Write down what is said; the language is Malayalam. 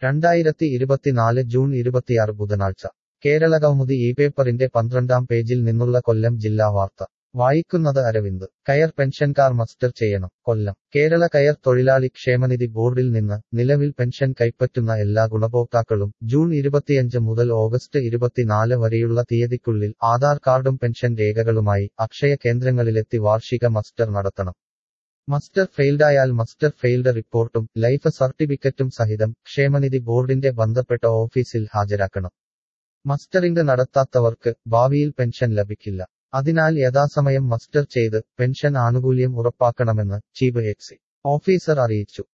രണ്ടായിരത്തി ഇരുപത്തിനാല് ജൂൺ ഇരുപത്തിയാറ് ബുധനാഴ്ച കേരളകൗമുദി ഈ പേപ്പറിന്റെ പന്ത്രണ്ടാം പേജിൽ നിന്നുള്ള കൊല്ലം ജില്ലാ വാർത്ത വായിക്കുന്നത് അരവിന്ദ് കയർ പെൻഷൻകാർ മസ്റ്റർ ചെയ്യണം കൊല്ലം കേരള കയർ തൊഴിലാളി ക്ഷേമനിധി ബോർഡിൽ നിന്ന് നിലവിൽ പെൻഷൻ കൈപ്പറ്റുന്ന എല്ലാ ഗുണഭോക്താക്കളും ജൂൺ ഇരുപത്തിയഞ്ച് മുതൽ ഓഗസ്റ്റ് ഇരുപത്തിനാല് വരെയുള്ള തീയതിക്കുള്ളിൽ ആധാർ കാർഡും പെൻഷൻ രേഖകളുമായി അക്ഷയ കേന്ദ്രങ്ങളിലെത്തി വാർഷിക മസ്റ്റർ നടത്തണം മസ്റ്റർ ഫെയിൽഡായാൽ മസ്റ്റർ ഫെയിൽഡ് റിപ്പോർട്ടും ലൈഫ് സർട്ടിഫിക്കറ്റും സഹിതം ക്ഷേമനിധി ബോർഡിന്റെ ബന്ധപ്പെട്ട ഓഫീസിൽ ഹാജരാക്കണം മസ്റ്ററിംഗ് നടത്താത്തവർക്ക് ഭാവിയിൽ പെൻഷൻ ലഭിക്കില്ല അതിനാൽ യഥാസമയം മസ്റ്റർ ചെയ്ത് പെൻഷൻ ആനുകൂല്യം ഉറപ്പാക്കണമെന്ന് ചീഫ് എക്സി ഓഫീസർ അറിയിച്ചു